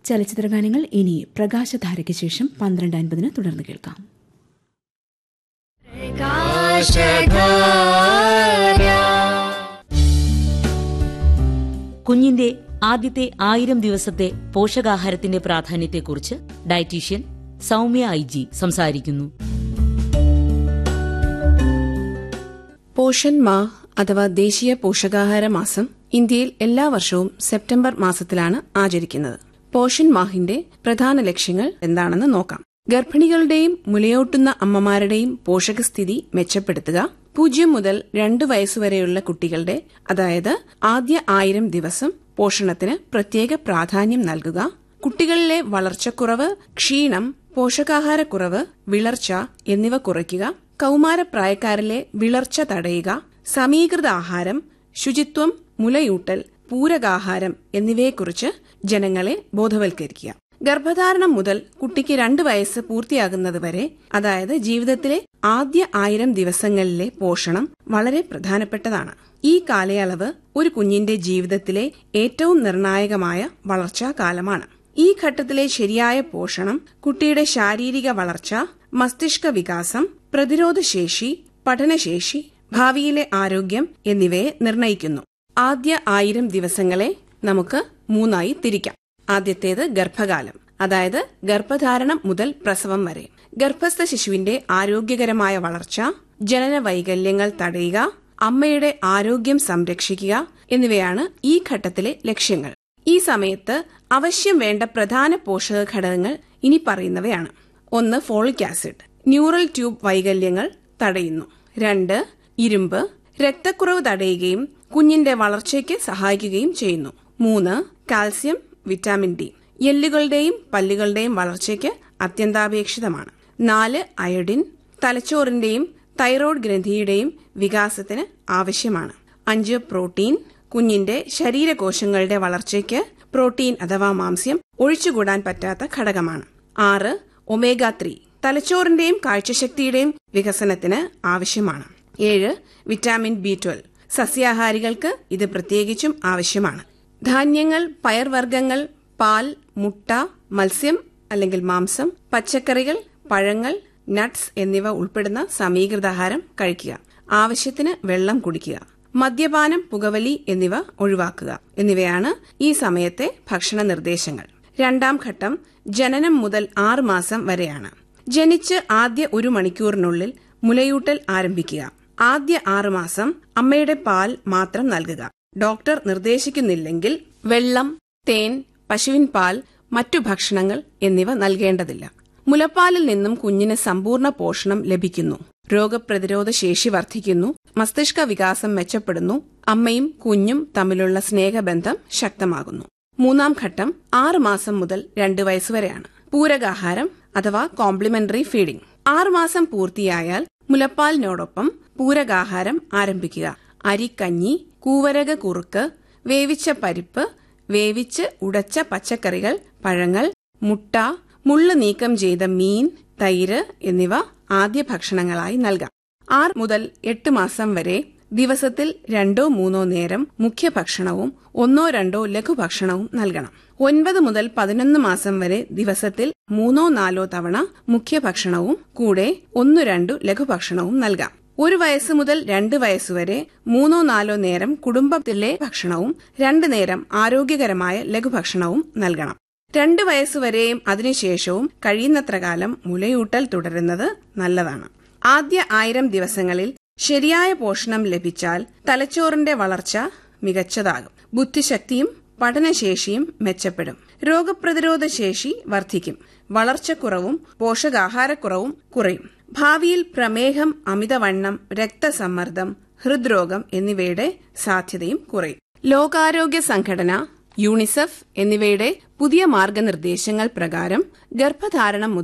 ചലച്ചിത്ര ഗാനങ്ങൾ ഇനി പ്രകാശധാരയ്ക്ക് ശേഷം പന്ത്രണ്ട് അൻപതിന് തുടർന്ന് കേൾക്കാം കുഞ്ഞിന്റെ ആദ്യത്തെ ആയിരം ദിവസത്തെ പോഷകാഹാരത്തിന്റെ പ്രാധാന്യത്തെക്കുറിച്ച് ഡയറ്റീഷ്യൻ സൗമ്യ ഐ ജി സംസാരിക്കുന്നു പോഷൻ മാ അഥവാ ദേശീയ പോഷകാഹാര മാസം ഇന്ത്യയിൽ എല്ലാ വർഷവും സെപ്റ്റംബർ മാസത്തിലാണ് ആചരിക്കുന്നത് പോഷൻ മാഹിന്റെ പ്രധാന ലക്ഷ്യങ്ങൾ എന്താണെന്ന് നോക്കാം ഗർഭിണികളുടെയും മുലയൂട്ടുന്ന അമ്മമാരുടെയും പോഷകസ്ഥിതി മെച്ചപ്പെടുത്തുക പൂജ്യം മുതൽ രണ്ട് വയസ്സുവരെയുള്ള കുട്ടികളുടെ അതായത് ആദ്യ ആയിരം ദിവസം പോഷണത്തിന് പ്രത്യേക പ്രാധാന്യം നൽകുക കുട്ടികളിലെ വളർച്ചക്കുറവ് ക്ഷീണം പോഷകാഹാരക്കുറവ് വിളർച്ച എന്നിവ കുറയ്ക്കുക കൌമാരപ്രായക്കാരിലെ വിളർച്ച തടയുക സമീകൃത ആഹാരം ശുചിത്വം മുലയൂട്ടൽ പൂരകാഹാരം എന്നിവയെക്കുറിച്ച് ജനങ്ങളെ ബോധവൽക്കരിക്കുക ഗർഭധാരണം മുതൽ കുട്ടിക്ക് രണ്ട് വയസ്സ് പൂർത്തിയാകുന്നതുവരെ അതായത് ജീവിതത്തിലെ ആദ്യ ആയിരം ദിവസങ്ങളിലെ പോഷണം വളരെ പ്രധാനപ്പെട്ടതാണ് ഈ കാലയളവ് ഒരു കുഞ്ഞിന്റെ ജീവിതത്തിലെ ഏറ്റവും നിർണായകമായ വളർച്ചാ കാലമാണ് ഈ ഘട്ടത്തിലെ ശരിയായ പോഷണം കുട്ടിയുടെ ശാരീരിക വളർച്ച മസ്തിഷ്ക വികാസം പ്രതിരോധശേഷി പഠനശേഷി ഭാവിയിലെ ആരോഗ്യം എന്നിവയെ നിർണയിക്കുന്നു ആദ്യ ആയിരം ദിവസങ്ങളെ നമുക്ക് മൂന്നായി തിരിക്കാം ആദ്യത്തേത് ഗർഭകാലം അതായത് ഗർഭധാരണം മുതൽ പ്രസവം വരെ ഗർഭസ്ഥ ശിശുവിന്റെ ആരോഗ്യകരമായ വളർച്ച ജനന വൈകല്യങ്ങൾ തടയുക അമ്മയുടെ ആരോഗ്യം സംരക്ഷിക്കുക എന്നിവയാണ് ഈ ഘട്ടത്തിലെ ലക്ഷ്യങ്ങൾ ഈ സമയത്ത് അവശ്യം വേണ്ട പ്രധാന പോഷക ഘടകങ്ങൾ ഇനി പറയുന്നവയാണ് ഒന്ന് ഫോളിക് ആസിഡ് ന്യൂറൽ ട്യൂബ് വൈകല്യങ്ങൾ തടയുന്നു രണ്ട് ഇരുമ്പ് രക്തക്കുറവ് തടയുകയും കുഞ്ഞിന്റെ വളർച്ചയ്ക്ക് സഹായിക്കുകയും ചെയ്യുന്നു മൂന്ന് കാൽസ്യം വിറ്റാമിൻ ഡി എല്ലുകളുടെയും പല്ലുകളുടെയും വളർച്ചയ്ക്ക് അത്യന്താപേക്ഷിതമാണ് നാല് അയോഡിൻ തലച്ചോറിന്റെയും തൈറോയ്ഡ് ഗ്രന്ഥിയുടെയും വികാസത്തിന് ആവശ്യമാണ് അഞ്ച് പ്രോട്ടീൻ കുഞ്ഞിന്റെ ശരീരകോശങ്ങളുടെ വളർച്ചയ്ക്ക് പ്രോട്ടീൻ അഥവാ മാംസ്യം ഒഴിച്ചുകൂടാൻ പറ്റാത്ത ഘടകമാണ് ആറ് ഒമേഗ ത്രീ തലച്ചോറിന്റെയും കാഴ്ചശക്തിയുടെയും വികസനത്തിന് ആവശ്യമാണ് ഏഴ് വിറ്റാമിൻ ബി ട്വൽവ് സസ്യാഹാരികൾക്ക് ഇത് പ്രത്യേകിച്ചും ആവശ്യമാണ് ധാന്യങ്ങൾ പയർവർഗ്ഗങ്ങൾ പാൽ മുട്ട മത്സ്യം അല്ലെങ്കിൽ മാംസം പച്ചക്കറികൾ പഴങ്ങൾ നട്ട്സ് എന്നിവ ഉൾപ്പെടുന്ന സമീകൃതാഹാരം കഴിക്കുക ആവശ്യത്തിന് വെള്ളം കുടിക്കുക മദ്യപാനം പുകവലി എന്നിവ ഒഴിവാക്കുക എന്നിവയാണ് ഈ സമയത്തെ ഭക്ഷണ നിർദ്ദേശങ്ങൾ രണ്ടാം ഘട്ടം ജനനം മുതൽ ആറ് മാസം വരെയാണ് ജനിച്ച് ആദ്യ ഒരു മണിക്കൂറിനുള്ളിൽ മുലയൂട്ടൽ ആരംഭിക്കുക ആദ്യ ആറ് മാസം അമ്മയുടെ പാൽ മാത്രം നൽകുക ഡോക്ടർ നിർദ്ദേശിക്കുന്നില്ലെങ്കിൽ വെള്ളം തേൻ പശുവിൻ പാൽ മറ്റു ഭക്ഷണങ്ങൾ എന്നിവ നൽകേണ്ടതില്ല മുലപ്പാലിൽ നിന്നും കുഞ്ഞിന് സമ്പൂർണ്ണ പോഷണം ലഭിക്കുന്നു രോഗപ്രതിരോധ ശേഷി വർദ്ധിക്കുന്നു മസ്തിഷ്ക വികാസം മെച്ചപ്പെടുന്നു അമ്മയും കുഞ്ഞും തമ്മിലുള്ള സ്നേഹബന്ധം ശക്തമാകുന്നു മൂന്നാം ഘട്ടം ആറ് മാസം മുതൽ രണ്ട് വയസ്സുവരെയാണ് പൂരകാഹാരം അഥവാ കോംപ്ലിമെന്ററി ഫീഡിംഗ് ആറുമാസം പൂർത്തിയായാൽ മുലപ്പാലിനോടൊപ്പം പൂരകാഹാരം ആരംഭിക്കുക അരിക്കഞ്ഞി കൂവരക കുറുക്ക് വേവിച്ച പരിപ്പ് വേവിച്ച് ഉടച്ച പച്ചക്കറികൾ പഴങ്ങൾ മുട്ട മുള്ള് നീക്കം ചെയ്ത മീൻ തൈര് എന്നിവ ആദ്യ ഭക്ഷണങ്ങളായി നൽകാം ആറ് മുതൽ എട്ട് മാസം വരെ ദിവസത്തിൽ രണ്ടോ മൂന്നോ നേരം മുഖ്യഭക്ഷണവും ഒന്നോ രണ്ടോ ലഘുഭക്ഷണവും നൽകണം ഒൻപത് മുതൽ പതിനൊന്ന് മാസം വരെ ദിവസത്തിൽ മൂന്നോ നാലോ തവണ മുഖ്യഭക്ഷണവും കൂടെ ഒന്നു രണ്ടു ലഘുഭക്ഷണവും നൽകാം ഒരു വയസ്സ് മുതൽ രണ്ട് വയസ്സുവരെ മൂന്നോ നാലോ നേരം കുടുംബത്തിലെ ഭക്ഷണവും രണ്ടു നേരം ആരോഗ്യകരമായ ലഘുഭക്ഷണവും നൽകണം രണ്ട് വയസ്സുവരെയും അതിനുശേഷവും കഴിയുന്നത്ര കാലം മുലയൂട്ടൽ തുടരുന്നത് നല്ലതാണ് ആദ്യ ആയിരം ദിവസങ്ങളിൽ ശരിയായ പോഷണം ലഭിച്ചാൽ തലച്ചോറിന്റെ വളർച്ച മികച്ചതാകും ബുദ്ധിശക്തിയും പഠനശേഷിയും മെച്ചപ്പെടും രോഗപ്രതിരോധ ശേഷി വർദ്ധിക്കും വളർച്ചക്കുറവും പോഷകാഹാരക്കുറവും കുറയും ഭാവിയിൽ പ്രമേഹം അമിതവണ്ണം രക്തസമ്മർദ്ദം ഹൃദ്രോഗം എന്നിവയുടെ സാധ്യതയും കുറയും ലോകാരോഗ്യ സംഘടന യൂണിസെഫ് എന്നിവയുടെ പുതിയ മാർഗനിർദ്ദേശങ്ങൾ പ്രകാരം ഗർഭധാരണം